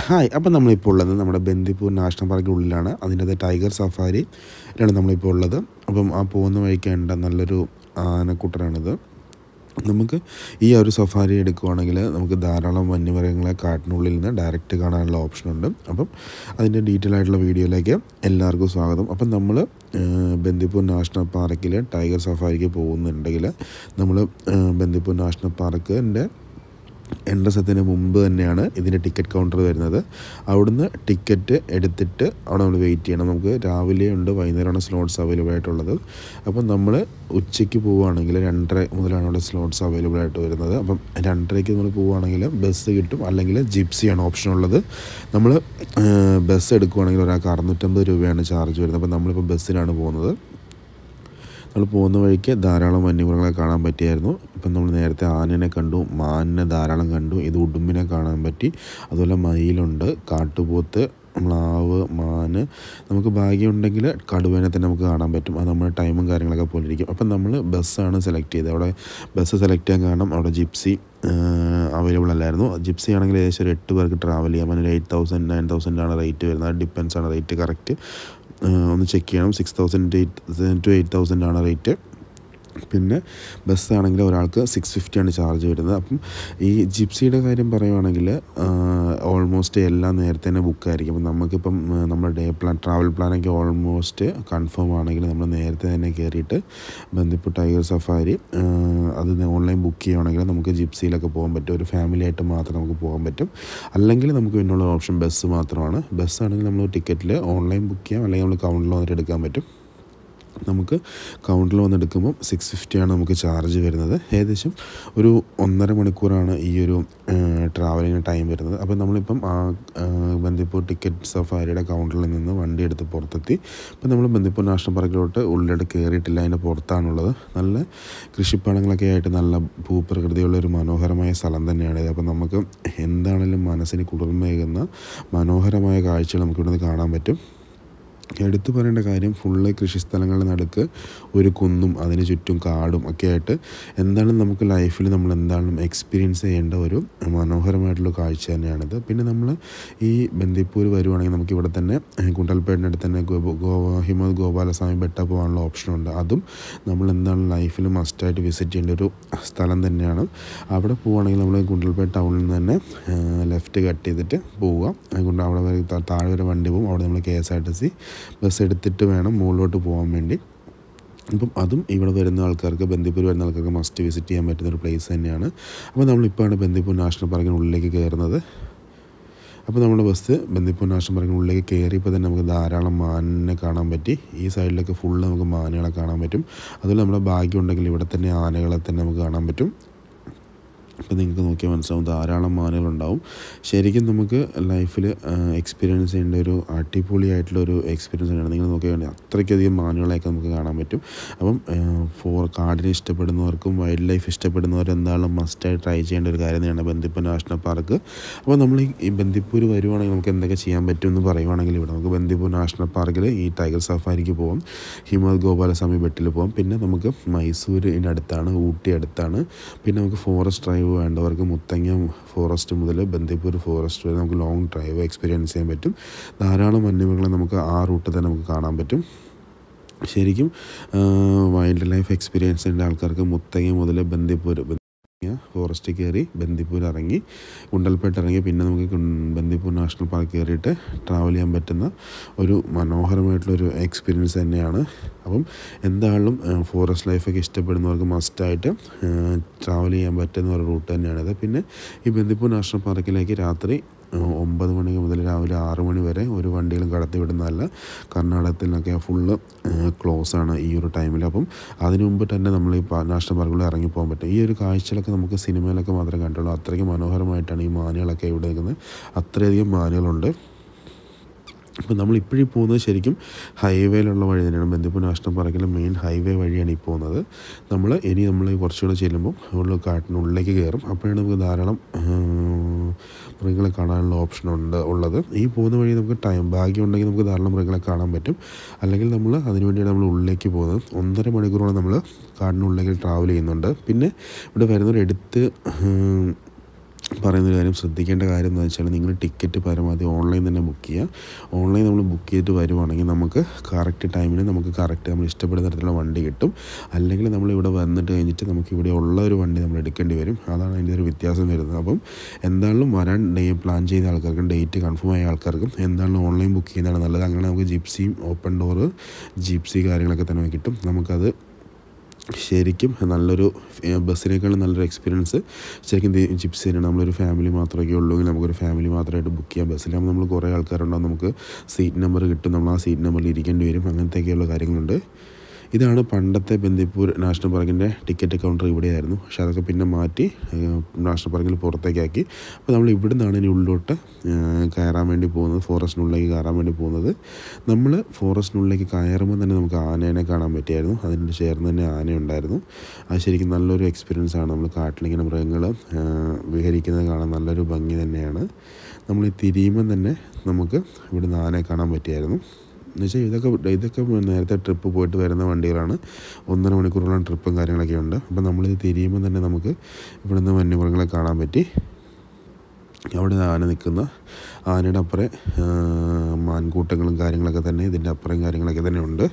hi അപ്പം നമ്മളിപ്പോൾ ഉള്ളത് നമ്മുടെ ബന്ദിപ്പൂർ നാഷണൽ പാർക്കിൻ്റെ ഉള്ളിലാണ് അതിൻ്റെ അത് ടൈഗർ സഫാരിയിലാണ് നമ്മളിപ്പോൾ ഉള്ളത് അപ്പം ആ പോകുന്ന വഴിക്കേണ്ട നല്ലൊരു ആനക്കൂട്ടരാണിത് നമുക്ക് ഈ ഒരു സഫാരി എടുക്കുവാണെങ്കിൽ നമുക്ക് ധാരാളം വന്യമൃഗങ്ങളെ കാട്ടിനുള്ളിൽ നിന്ന് ഡയറക്റ്റ് കാണാനുള്ള ഓപ്ഷനുണ്ട് അപ്പം അതിൻ്റെ ഡീറ്റെയിൽ ആയിട്ടുള്ള വീഡിയോയിലേക്ക് എല്ലാവർക്കും സ്വാഗതം അപ്പം നമ്മൾ ബന്ദിപ്പൂർ നാഷണൽ പാർക്കിൽ ടൈഗർ സഫാരിക്ക് പോകുന്നുണ്ടെങ്കിൽ നമ്മൾ ബന്ദിപ്പൂർ നാഷണൽ പാർക്കിൻ്റെ എൻട്രൻസ് എത്തുന്നതിന് മുമ്പ് തന്നെയാണ് ഇതിൻ്റെ ടിക്കറ്റ് കൗണ്ടർ വരുന്നത് അവിടുന്ന് ടിക്കറ്റ് എടുത്തിട്ട് അവിടെ നമ്മൾ വെയിറ്റ് ചെയ്യണം നമുക്ക് രാവിലെ ഉണ്ട് വൈകുന്നേരമാണ് സ്ലോട്ട്സ് അവൈലബിൾ ആയിട്ടുള്ളത് അപ്പം നമ്മൾ ഉച്ചയ്ക്ക് പോവുകയാണെങ്കിൽ രണ്ടര മുതലാണ് അവിടെ സ്ലോട്ട്സ് അവൈലബിൾ ആയിട്ട് വരുന്നത് അപ്പം രണ്ടരയ്ക്ക് നമ്മൾ പോവുകയാണെങ്കിൽ ബസ് കിട്ടും അല്ലെങ്കിൽ ജിപ്സിയാണ് ഓപ്ഷൻ ഉള്ളത് നമ്മൾ ബസ് എടുക്കുവാണെങ്കിൽ ഒരാൾക്ക് അറുന്നൂറ്റമ്പത് രൂപയാണ് ചാർജ് വരുന്നത് അപ്പം നമ്മളിപ്പോൾ ബസ്സിലാണ് പോകുന്നത് നമ്മൾ പോകുന്ന വഴിക്ക് ധാരാളം വന്യമൃഗങ്ങളെ കാണാൻ പറ്റിയായിരുന്നു ഇപ്പം നമ്മൾ നേരത്തെ ആനനെ കണ്ടു മാനിനെ ധാരാളം കണ്ടു ഇത് ഉടുമ്പിനെ കാണാൻ പറ്റി അതുപോലെ മയിലുണ്ട് കാട്ടുപോത്ത് മ്ലാവ് മാന് നമുക്ക് ഭാഗ്യമുണ്ടെങ്കിൽ കടുവേനെ തന്നെ നമുക്ക് കാണാൻ പറ്റും അത് നമ്മുടെ ടൈമും കാര്യങ്ങളൊക്കെ പോലെ ഇരിക്കും അപ്പം നമ്മൾ ബസ്സാണ് സെലക്ട് ചെയ്തത് അവിടെ ബസ് സെലക്ട് ചെയ്യാൻ കാരണം അവിടെ ജിപ്സി അവൈലബിൾ അല്ലായിരുന്നു ജിപ്സി ആണെങ്കിൽ ഏകദേശം ഒരു എട്ട് പേർക്ക് ട്രാവൽ ചെയ്യാം അതിന് എയ്റ്റ് തൗസൻഡ് നയൻ തൗസൻഡാണ് റേറ്റ് വരുന്നത് അത് ഡിപ്പെൻസ് ആണ് റേറ്റ് കറക്റ്റ് ഒന്ന് ചെക്ക് ചെയ്യണം six thousand eight to eight thousand ആണ് റേറ്റ് പിന്നെ ബസ്സാണെങ്കിൽ ഒരാൾക്ക് സിക്സ് ഫിഫ്റ്റിയാണ് ചാർജ് വരുന്നത് അപ്പം ഈ ജിപ്സിയുടെ കാര്യം പറയുവാണെങ്കിൽ ഓൾമോസ്റ്റ് എല്ലാം നേരത്തെ തന്നെ ബുക്കായിരിക്കും അപ്പം നമുക്കിപ്പം നമ്മുടെ ഡേ പ്ലാൻ ട്രാവൽ പ്ലാനൊക്കെ ഓൾമോസ്റ്റ് കൺഫേം ആണെങ്കിൽ നമ്മൾ നേരത്തെ തന്നെ കയറിയിട്ട് ബന്ദിപ്പൂർ ടൈഗർ സഫാരി അത് ഓൺലൈൻ ബുക്ക് ചെയ്യുവാണെങ്കിൽ നമുക്ക് ജിപ്സിയിലൊക്കെ പോകാൻ പറ്റും ഒരു ഫാമിലി ആയിട്ട് മാത്രം നമുക്ക് പോകാൻ പറ്റും അല്ലെങ്കിൽ നമുക്ക് പിന്നുള്ള ഓപ്ഷൻ ബസ് മാത്രമാണ് ബസ്സാണെങ്കിൽ നമ്മൾ ടിക്കറ്റിൽ ഓൺലൈൻ ബുക്ക് ചെയ്യാം അല്ലെങ്കിൽ നമ്മൾ കൗണ്ടറിൽ വന്നിട്ട് എടുക്കാൻ പറ്റും നമുക്ക് കൗണ്ടറിൽ വന്ന് എടുക്കുമ്പോൾ സിക്സ് ഫിഫ്റ്റിയാണ് നമുക്ക് ചാർജ് വരുന്നത് ഏകദേശം ഒരു ഒന്നര മണിക്കൂറാണ് ഈ ഒരു ട്രാവലിങ്ങിന് ടൈം വരുന്നത് അപ്പോൾ നമ്മളിപ്പം ആ ബന്ദിപ്പൂർ ടിക്കറ്റ് സഫാരിയുടെ കൗണ്ടറിൽ നിന്ന് വണ്ടി എടുത്ത് പുറത്തെത്തി അപ്പോൾ നമ്മൾ ബന്ദിപ്പൂർ നാഷണൽ പാർക്കിലോട്ട് ഉള്ളിലോട്ട് കയറിയിട്ടില്ല അതിൻ്റെ പുറത്താണുള്ളത് നല്ല കൃഷിപ്പാടങ്ങളൊക്കെ ആയിട്ട് നല്ല ഭൂപ്രകൃതിയുള്ള ഒരു മനോഹരമായ സ്ഥലം തന്നെയാണ് ഇത് അപ്പോൾ നമുക്ക് എന്താണെങ്കിലും മനസ്സിന് കുളിർമയേകുന്ന മനോഹരമായ കാഴ്ചകൾ നമുക്ക് ഇവിടുന്ന് കാണാൻ പറ്റും എടുത്തു പറയേണ്ട കാര്യം ഫുള്ള് കൃഷിസ്ഥലങ്ങളുടെ നടുക്ക് ഒരു കുന്നും അതിന് ചുറ്റും കാടും ഒക്കെ ആയിട്ട് എന്താണ് നമുക്ക് ലൈഫിൽ നമ്മൾ എന്താണ് എക്സ്പീരിയൻസ് ചെയ്യേണ്ട ഒരു മനോഹരമായിട്ടുള്ള കാഴ്ച തന്നെയാണിത് പിന്നെ നമ്മൾ ഈ ബന്ദിപ്പൂർ വരുവാണെങ്കിൽ നമുക്ക് ഇവിടെ തന്നെ കുണ്ടൽപേടിൻ്റെ അടുത്ത് തന്നെ ഗോ ഹിമത് ഗോപാലസ്വാമി ബെട്ട പോകാനുള്ള ഓപ്ഷനുണ്ട് അതും നമ്മൾ എന്താണ് ലൈഫിൽ മസ്റ്റായിട്ട് വിസിറ്റ് ചെയ്യേണ്ട ഒരു സ്ഥലം തന്നെയാണ് അവിടെ പോവുകയാണെങ്കിൽ നമ്മൾ കുണ്ടൽപേട്ട് ടൗണിൽ നിന്ന് തന്നെ ലെഫ്റ്റ് കട്ട് ചെയ്തിട്ട് പോവുക അതുകൊണ്ട് അവിടെ വരെ താഴെ വരെ വണ്ടി പോകും അവിടെ നമ്മൾ K S R T C bus എടുത്തിട്ട് വേണം മുകളിലോട്ട് പോകാൻ വേണ്ടി അപ്പം അതും ഇവിടെ വരുന്ന ആൾക്കാർക്ക് ബന്ദിപ്പൂർ വരുന്ന ആൾക്കാർക്ക് മസ്റ്റ് വിസിറ്റ് ചെയ്യാൻ പറ്റുന്ന ഒരു പ്ലേസ് തന്നെയാണ് അപ്പോൾ നമ്മളിപ്പോഴാണ് ബന്ദിപ്പൂർ നാഷണൽ പാർക്കിന് ഉള്ളിലേക്ക് കയറുന്നത് അപ്പോൾ നമ്മുടെ ബസ് ബന്ദിപ്പൂർ നാഷണൽ പാർക്കിന് ഉള്ളിലേക്ക് കയറിയപ്പോൾ തന്നെ നമുക്ക് ധാരാളം മാനിനെ കാണാൻ പറ്റി ഈ സൈഡിലൊക്കെ ഫുള്ള് നമുക്ക് മാനുകളെ കാണാൻ പറ്റും അതുപോലെ നമ്മുടെ ഭാഗ്യം ഉണ്ടെങ്കിൽ ഇവിടെ തന്നെ ആനകളെ തന്നെ നമുക്ക് കാണാൻ പറ്റും അപ്പോൾ നിങ്ങൾക്ക് നോക്കിയാൽ മനസ്സിലാവും ധാരാളം മാനുകളുണ്ടാവും ശരിക്കും നമുക്ക് ലൈഫിൽ എക്സ്പീരിയൻസ് ചെയ്യേണ്ട ഒരു അടിപൊളിയായിട്ടുള്ള ഒരു എക്സ്പീരിയൻസ് തന്നെയാണ് നിങ്ങൾ നോക്കുകയാണെങ്കിൽ അത്രയ്ക്കധികം മാനുകളെയൊക്കെ നമുക്ക് കാണാൻ പറ്റും അപ്പം ഫോർ കാടിനെ ഇഷ്ടപ്പെടുന്നവർക്കും വൈൽഡ് ലൈഫ് ഇഷ്ടപ്പെടുന്നവർ എന്തായാലും മസ്റ്റായി ട്രൈ ചെയ്യേണ്ട ഒരു കാര്യം തന്നെയാണ് ബന്ദിപ്പൂർ നാഷണൽ പാർക്ക് അപ്പോൾ നമ്മൾ ഈ ബന്ദിപ്പൂർ വരുവാണെങ്കിൽ നമുക്ക് എന്തൊക്കെ ചെയ്യാൻ പറ്റും എന്ന് പറയുവാണെങ്കിൽ ഇവിടെ നമുക്ക് ബന്ദിപ്പൂർ നാഷണൽ പാർക്കിൽ ഈ ടൈഗർ സഫാരിക്ക് പോകാം ഹിമത് ഗോപാലസ്വാമി ബെട്ടിൽ പോകാം പിന്നെ നമുക്ക് മൈസൂരിൻ്റെ അടുത്താണ് ഊട്ടി അടുത്താണ് പിന്നെ നമുക്ക് ഫോറസ്റ്റ് ഡ്രൈവ് ഡ്രൈവ് വേണ്ടവർക്ക് മുത്തങ്ങ ഫോറസ്റ്റ് മുതൽ ബന്ദിപ്പൂർ ഫോറസ്റ്റ് വരെ നമുക്ക് ലോങ് ഡ്രൈവ് എക്സ്പീരിയൻസ് ചെയ്യാൻ പറ്റും ധാരാളം വന്യമൃഗങ്ങളെ നമുക്ക് ആ റൂട്ടിൽ തന്നെ നമുക്ക് കാണാൻ പറ്റും ശരിക്കും വൈൽഡ് ലൈഫ് എക്സ്പീരിയൻസ് ഉള്ള ആൾക്കാർക്ക് മുത്തങ്ങ മുതൽ ബന്ദിപ്പൂർ ഫോറസ്റ്റ് കയറി ബന്ദിപ്പൂർ ഇറങ്ങി കുണ്ടൽപേട്ട് ഇറങ്ങി പിന്നെ നമുക്ക് ബന്ദിപ്പൂർ നാഷണൽ പാർക്ക് കയറിയിട്ട് ട്രാവൽ ചെയ്യാൻ പറ്റുന്ന ഒരു മനോഹരമായിട്ടുള്ളൊരു എക്സ്പീരിയൻസ് തന്നെയാണ് അപ്പം എന്തായാലും ഫോറസ്റ്റ് ലൈഫൊക്കെ ഇഷ്ടപ്പെടുന്നവർക്ക് മസ്റ്റായിട്ട് ട്രാവൽ ചെയ്യാൻ പറ്റുന്ന ഒരു റൂട്ട് തന്നെയാണിത് പിന്നെ ഈ ബന്ദിപ്പൂർ നാഷണൽ പാർക്കിലേക്ക് രാത്രി ഒമ്പത് മണി മുതൽ രാവിലെ ആറ് മണി വരെ ഒരു വണ്ടികളും കടത്തി വിടുന്നതല്ല കർണാടകത്തിലൊക്കെ ഫുള്ള് ക്ലോസ് ആണ് ഈ ഒരു ടൈമിൽ അപ്പം അതിനു മുമ്പ് തന്നെ നമ്മൾ ഈ നാഷണൽ പാർക്കുകളിൽ ഇറങ്ങിപ്പോകാൻ പറ്റും ഈ ഒരു കാഴ്ചകളൊക്കെ നമുക്ക് സിനിമയിലൊക്കെ മാത്രമേ കണ്ടുള്ളൂ അത്രയ്ക്ക് മനോഹരമായിട്ടാണ് ഈ മാനുകളൊക്കെ ഇവിടെ നിൽക്കുന്നത് അത്രയധികം മാനുകളുണ്ട് അപ്പോൾ നമ്മൾ ഇപ്പോഴും പോകുന്നത് ശരിക്കും ഹൈവേയിലുള്ള വഴി തന്നെയാണ് ബന്ദിപ്പൂർ നാഷണൽ പാർക്കിലെ മെയിൻ ഹൈവേ വഴിയാണ് ഈ പോകുന്നത് നമ്മൾ ഇനി നമ്മൾ കുറച്ചുകൂടെ ചെല്ലുമ്പോൾ ഉള്ള കാട്ടിനുള്ളിലേക്ക് കയറും അപ്പോഴാണ് നമുക്ക് ധാരാളം മൃഗങ്ങളെ കാണാനുള്ള ഓപ്ഷൻ ഉണ്ട് ഉള്ളത് ഈ പോകുന്ന വഴി നമുക്ക് ടൈം ഭാഗ്യം ഉണ്ടെങ്കിൽ നമുക്ക് ധാരാളം മൃഗങ്ങളെ കാണാൻ പറ്റും അല്ലെങ്കിൽ നമ്മൾ അതിനുവേണ്ടിയാണ് നമ്മൾ ഉള്ളിലേക്ക് പോകുന്നത് ഒന്നര മണിക്കൂറോളം നമ്മൾ കാടിനുള്ളിലേക്ക് ട്രാവൽ ചെയ്യുന്നുണ്ട് പിന്നെ ഇവിടെ വരുന്നവരെടുത്ത് പറയുന്നൊരു കാര്യം ശ്രദ്ധിക്കേണ്ട കാര്യം എന്ന് വെച്ചാൽ നിങ്ങൾ ടിക്കറ്റ് പരമാവധി ഓൺലൈൻ തന്നെ ബുക്ക് ചെയ്യുക ഓൺലൈൻ നമ്മൾ ബുക്ക് ചെയ്തിട്ട് വരുവാണെങ്കിൽ നമുക്ക് കറക്റ്റ് ടൈമിന് നമുക്ക് കറക്റ്റ് നമ്മൾ ഇഷ്ടപ്പെടുന്ന തരത്തിലുള്ള വണ്ടി കിട്ടും അല്ലെങ്കിൽ നമ്മൾ ഇവിടെ വന്നിട്ട് കഴിഞ്ഞിട്ട് നമുക്ക് ഇവിടെ ഉള്ള ഒരു വണ്ടി നമ്മൾ എടുക്കേണ്ടി വരും അതാണ് അതിൻ്റെ ഒരു വ്യത്യാസം വരുന്നത് അപ്പം എന്തായാലും വരാൻ ഡേ പ്ലാൻ ചെയ്ത ആൾക്കാർക്കും ഡേറ്റ് കൺഫേം ആയ ആൾക്കാർക്കും എന്തായാലും ഓൺലൈൻ ബുക്ക് ചെയ്യുന്നതാണ് നല്ലത് അങ്ങനെ നമുക്ക് ജിപ്സിയും ഓപ്പൺ ഡോറ് ജിപ്സി കാര്യങ്ങളൊക്കെ തന്നെ കിട്ടും നമുക്കത് ശരിക്കും നല്ലൊരു ഏഹ്, ബസ്സിനേക്കാളും നല്ലൊരു എക്സ്പീരിയൻസ് ശരിക്കും ദേ ജിപ്സിനാണ് നമ്മളൊരു ഫാമിലി മാത്രമേ ഉള്ളൂ എങ്കിൽ നമുക്കൊരു ഫാമിലി മാത്രമായിട്ട് ബുക്ക് ചെയ്യാം ബസ്സിലാകുമ്പോൾ നമ്മൾ കുറേ ആൾക്കാരുണ്ടാവും നമുക്ക് സീറ്റ് നമ്പർ കിട്ടും നമ്മൾ ആ സീറ്റ് നമ്പറിൽ ഇരിക്കേണ്ടി വരും അങ്ങനത്തെയൊക്കെയുള്ള കാര്യങ്ങളുണ്ട് ഇതാണ് പണ്ടത്തെ ബന്ദിപ്പൂർ നാഷണൽ പാർക്കിൻ്റെ ടിക്കറ്റ് കൗണ്ടർ ഇവിടെയായിരുന്നു പക്ഷെ അതൊക്കെ പിന്നെ മാറ്റി ഏഹ്, നാഷണൽ പാർക്കിൽ പുറത്തേക്കാക്കി അപ്പോൾ നമ്മൾ ഇവിടെ നിന്നാണ് ഇനി ഉള്ളിലോട്ട് ഏഹ്, കയറാൻ വേണ്ടി പോകുന്നത് ഫോറസ്റ്റിനുള്ളിലേക്ക് കയറാൻ വേണ്ടി പോകുന്നത് നമ്മൾ ഫോറസ്റ്റിനുള്ളിലേക്ക് കയറുമ്പോൾ തന്നെ നമുക്ക് ആനേനെ കാണാൻ പറ്റിയായിരുന്നു അതിനോട് ചേർന്ന് തന്നെ ആനയുണ്ടായിരുന്നു അത് ശരിക്കും നല്ലൊരു എക്സ്പീരിയൻസ് ആണ് നമ്മൾ കാട്ടിലിങ്ങനെ മൃഗങ്ങൾ വിഹരിക്കുന്നത് കാണാൻ നല്ലൊരു ഭംഗി തന്നെയാണ് നമ്മൾ ഈ തിരിയുമ്പം തന്നെ നമുക്ക് ഇവിടുന്ന് ആനയെ കാണാൻ പറ്റിയായിരുന്നു എന്നുവെച്ചാൽ ഇതൊക്കെ ഇതൊക്കെ നേരത്തെ ട്രിപ്പ് പോയിട്ട് വരുന്ന വണ്ടികളാണ് ഒന്നര മണിക്കൂറോളം ട്രിപ്പും കാര്യങ്ങളൊക്കെ ഉണ്ട് അപ്പോൾ നമ്മളിത് തിരിയുമ്പോൾ തന്നെ നമുക്ക് ഇവിടുന്ന് വന്യമൃഗങ്ങളെ കാണാൻ പറ്റി അവിടെ ആന നിൽക്കുന്ന ആനയുടെ അപ്പുറം മാൻകൂട്ടങ്ങളും കാര്യങ്ങളൊക്കെ തന്നെ ഇതിൻ്റെ അപ്പുറം കാര്യങ്ങളൊക്കെ തന്നെ ഉണ്ട്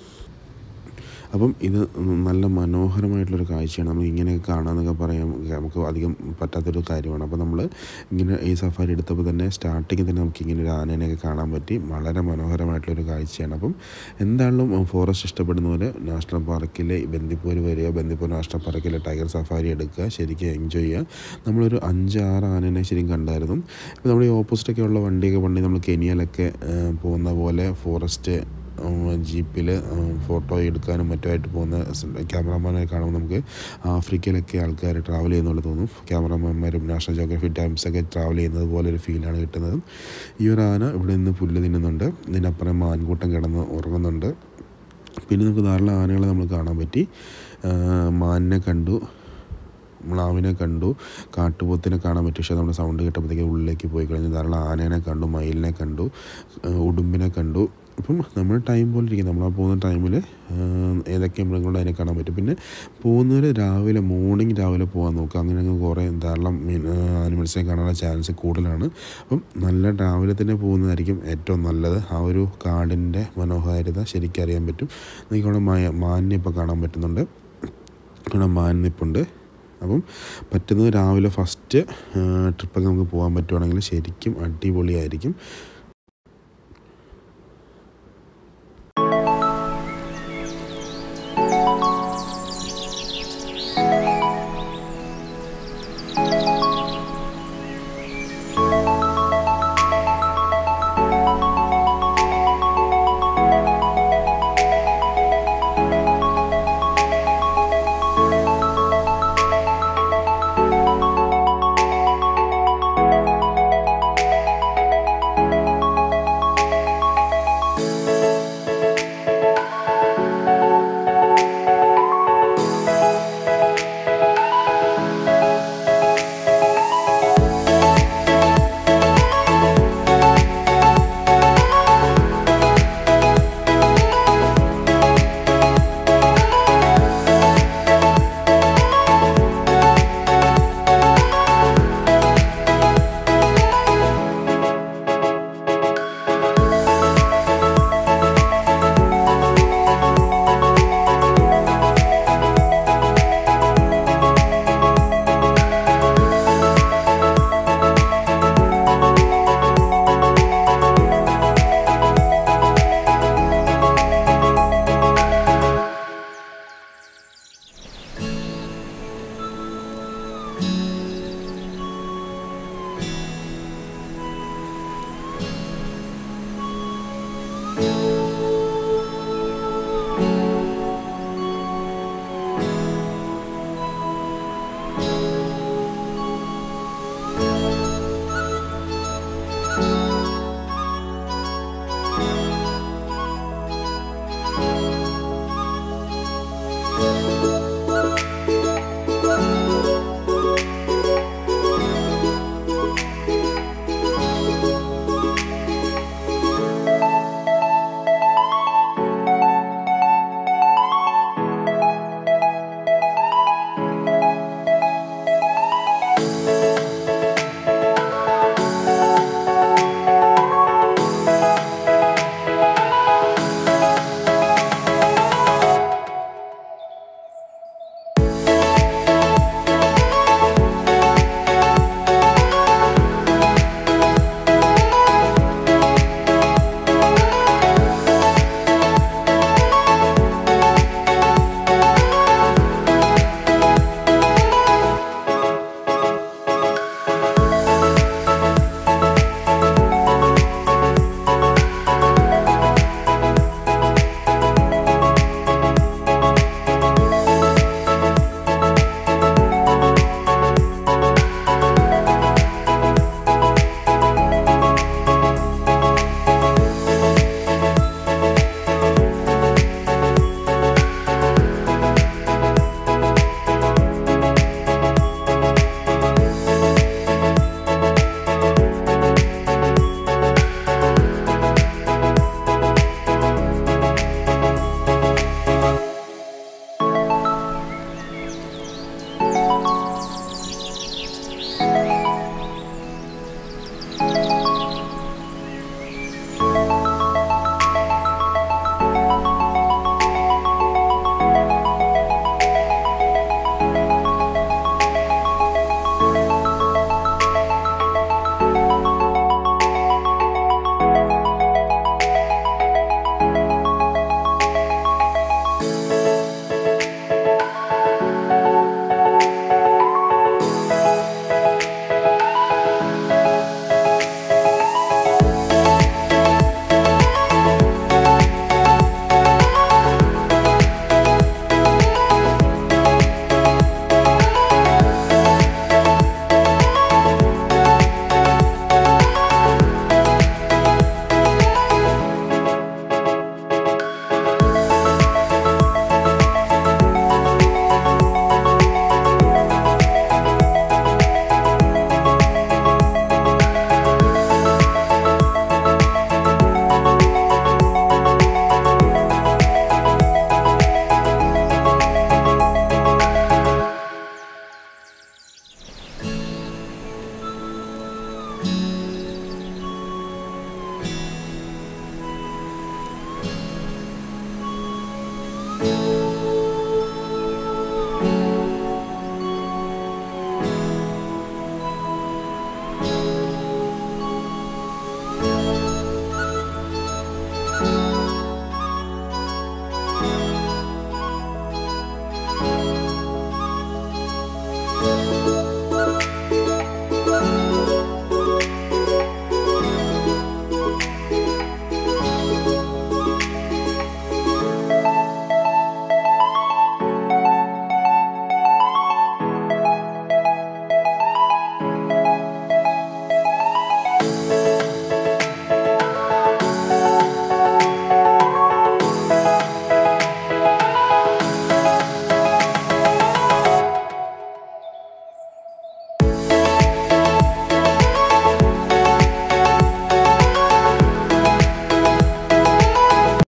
അപ്പം ഇത് നല്ല മനോഹരമായിട്ടുള്ളൊരു കാഴ്ചയാണ് നമ്മൾ ഇങ്ങനെ കാണാമെന്നൊക്കെ പറയാൻ നമുക്ക് അധികം പറ്റാത്തൊരു കാര്യമാണ് അപ്പോൾ നമ്മൾ ഇങ്ങനെ ഈ സഫാരി എടുത്തപ്പോൾ തന്നെ സ്റ്റാർട്ടിങ്ങിൽ തന്നെ നമുക്ക് ഇങ്ങനെ ഒരു ആനേനെയൊക്കെ കാണാൻ പറ്റി വളരെ മനോഹരമായിട്ടുള്ളൊരു കാഴ്ചയാണ് അപ്പം എന്തായാലും ഫോറസ്റ്റ് ഇഷ്ടപ്പെടുന്നവർ നാഷണൽ പാർക്കിൽ ബന്ദിപ്പൂർ വരിക ബന്ദിപ്പൂർ നാഷണൽ പാർക്കിലെ ടൈഗർ സഫാരി എടുക്കുക ശരിക്കും എൻജോയ് ചെയ്യുക നമ്മളൊരു അഞ്ച് ആറ് ആനേനെ ശരിക്കും കണ്ടായിരുന്നു ഇപ്പോൾ നമ്മൾ ഈ ഓപ്പോസിറ്റൊക്കെ ഉള്ള വണ്ടിയൊക്കെ പണ്ട് നമ്മൾ കെനിയയിലൊക്കെ ആ, പോകുന്ന പോലെ ഫോറസ്റ്റ് ജീപ്പിൽ ഫോട്ടോ എടുക്കാനും മറ്റുമായിട്ട് പോകുന്ന ക്യാമറാമാനെ കാണുമ്പോൾ നമുക്ക് ആഫ്രിക്കയിലൊക്കെ ആൾക്കാർ ട്രാവൽ ചെയ്യുന്നുള്ള തോന്നും ക്യാമറാമാന്മാരും നാഷണൽ ജോഗ്രഫി ടൈംസൊക്കെ ട്രാവൽ ചെയ്യുന്നത് പോലെ ഒരു ഫീലാണ് കിട്ടുന്നത് ഈ ഒരു ആന ഇവിടെ നിന്ന് പുല്ല് തിന്നുന്നുണ്ട് ഇതിനപ്പുറം മാൻകൂട്ടം കിടന്ന് ഉറങ്ങുന്നുണ്ട് പിന്നെ നമുക്ക് ധാരാളം ആനകളെ നമ്മൾ കാണാൻ പറ്റി ആ, മാനിനെ കണ്ടു മ്ലാവിനെ കണ്ടു കാട്ടുപോത്തിനെ കാണാൻ പറ്റി പക്ഷേ നമ്മുടെ സൗണ്ട് കേട്ടപ്പോഴത്തേക്ക് ഉള്ളിലേക്ക് പോയി കഴിഞ്ഞു ധാരാളം ആനേനെ കണ്ടു മയിലിനെ കണ്ടു ആ, ഉടുമ്പിനെ കണ്ടു ഇപ്പം നമ്മൾ ടൈം പോലെ ഇരിക്കും നമ്മൾ ആ പോകുന്ന ടൈമിൽ ഏതൊക്കെ മൃഗങ്ങളുണ്ട് അതിനെ കാണാൻ പറ്റും പിന്നെ പോകുന്നവർ രാവിലെ മോർണിംഗ് രാവിലെ പോകാൻ നോക്കുക അങ്ങനെ അങ്ങ് കുറേ ധാരാളം മീൻ ആനിമൽസിനെ കാണാനുള്ള ചാൻസ് കൂടുതലാണ് അപ്പം നല്ല രാവിലെ തന്നെ പോകുന്നതായിരിക്കും ഏറ്റവും നല്ലത് ആ ഒരു കാടിൻ്റെ മനോഹാരിത ശരിക്കും അറിയാൻ പറ്റും നിങ്ങൾക്ക് അവിടെ മാ- മാനിനെ ഇപ്പോൾ കാണാൻ പറ്റുന്നുണ്ട് ഇവിടെ മാൻ നിപ്പുണ്ട് അപ്പം പറ്റുന്നത് രാവിലെ ഫസ്റ്റ് ട്രിപ്പൊക്കെ നമുക്ക് പോകാൻ പറ്റുവാണെങ്കിൽ ശരിക്കും അടിപൊളിയായിരിക്കും